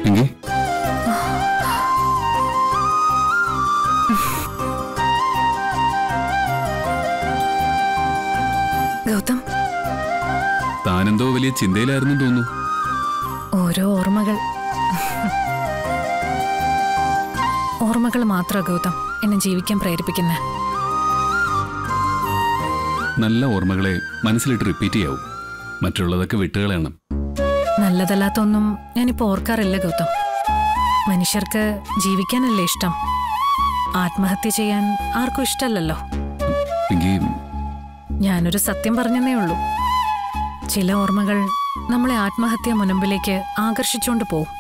പിങ്കി ഗൗതം താനെന്തോ വലിയ ചിന്തയിലായിരുന്നു തോന്നുന്നു ഓരോ ഓർമ്മകൾ ഓർമ്മകൾ മാത്രം ഗൗതം എന്നെ ജീവിക്കാൻ പ്രേരിപ്പിക്കുന്ന നല്ല ഓർമ്മകളെ മനസ്സിലിട്ട് റിപ്പീറ്റ് ചെയ്യാവൂ മറ്റുള്ളതൊക്കെ വിട്ടുകളയണം നല്ലതല്ലാത്തൊന്നും ഞാനിപ്പോ ഓർക്കാറില്ല ഗൗതം മനുഷ്യർക്ക് ജീവിക്കാനല്ലേ ഇഷ്ടം ആത്മഹത്യ ചെയ്യാൻ ആർക്കും ഇഷ്ടമല്ലല്ലോ പിങ്കി ഞാനൊരു സത്യം പറഞ്ഞതേ ഉള്ളൂ ചില ഓർമ്മകൾ നമ്മളെ ആത്മഹത്യ മുനമ്പിലേക്ക് ആകർഷിച്ചുകൊണ്ട് പോവും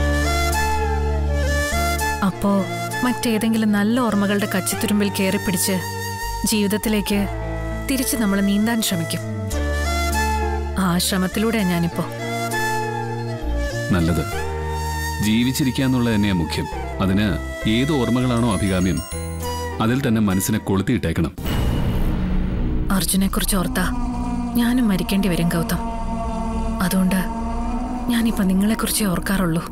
അപ്പോ മറ്റേതെങ്കിലും നല്ല ഓർമ്മകളുടെ കച്ചിത്തുരുമ്പിൽ കയറിപ്പിടിച്ച് ജീവിതത്തിലേക്ക് തിരിച്ച് നമ്മൾ നീന്താൻ ശ്രമിക്കും ആ ശ്രമത്തിലൂടെയാ ഞാനിപ്പോ നല്ലത് ജീവിച്ചിരിക്കുക എന്നുള്ളത് തന്നെയാ മുഖ്യം അതിന് ഏത് ഓർമ്മകളാണോ അഭികാമ്യം അതിൽ തന്നെ മനസ്സിനെ കൊളുത്തിയിട്ടേക്കണം അർജുനെ കുറിച്ച് ഓർത്താ ഞാനും മരിക്കേണ്ടി വരും ഗൗതം അതുകൊണ്ട് ഞാനിപ്പോ നിങ്ങളെക്കുറിച്ചേ ഓർക്കാറുള്ളൂ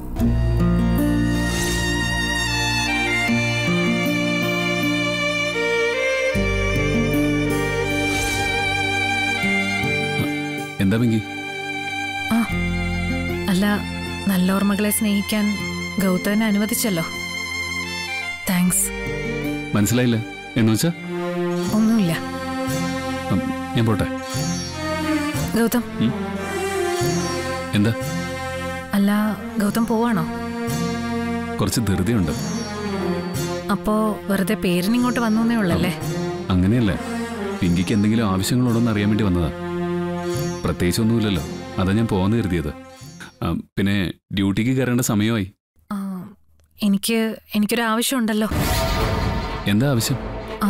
എന്താ പിങ്കി ആ അല്ല നല്ല ഓർമ്മകളെ സ്നേഹിക്കാൻ ഗൗതമിനെ അനുവദിച്ചല്ലോ താങ്ക്സ് മനസ്സിലായില്ല എന്ന് വെച്ചാ ഒന്നുമില്ല ഉം, ഞാൻ പോട്ടെ ഗൗതം എന്താ അല്ല ഗൗതം പോവാണോ കുറച്ച് ധൃതിയുണ്ട് അപ്പോ വെറുതെ പേരിനിങ്ങോട്ട് വന്നേ ഉള്ളല്ലേ അങ്ങനെയല്ല പിങ്കിക്ക് എന്തെങ്കിലും ആവശ്യങ്ങളുണ്ടോന്ന് അറിയാൻ വേണ്ടി വന്നതാ പ്രത്യേകിച്ചൊന്നുമില്ലല്ലോ അതാ ഞാൻ പോകാന്ന് കരുതിയത് ആ, പിന്നെ ഡ്യൂട്ടിക്ക് കയറേണ്ട സമയമായി ആ, എനിക്ക് എനിക്കൊരു ആവശ്യമുണ്ടല്ലോ എന്താ ആവശ്യം ആ,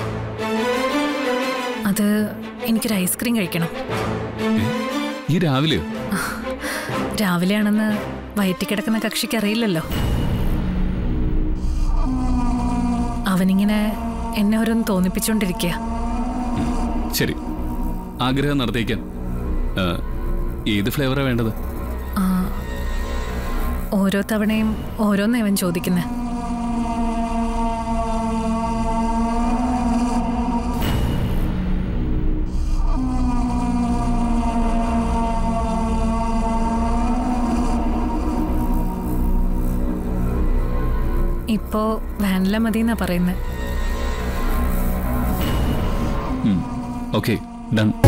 അത് എനിക്കൊരു ഐസ്ക്രീം കഴിക്കണം ഏ? ഈ രാവിലെയോ രാവിലെയാണെന്ന് വയറ്റി കിടക്കുന്ന കക്ഷിക്ക് അറിയില്ലല്ലോ അവനിങ്ങനെ എന്നെ ഓരോന്ന് തോന്നിപ്പിച്ചുകൊണ്ടിരിക്കുക ശരി ആഗ്രഹം നടത്തിയേക്കാം ആ, ഏത് ഫ്ലേവറാ വേണ്ടത് ആ, ഓരോ തവണയും ഓരോന്ന് അവൻ ചോദിക്കുന്നത് ഇപ്പോ വാനില മതി എന്നാ പറയുന്നത് ഓക്കെ ഡൺ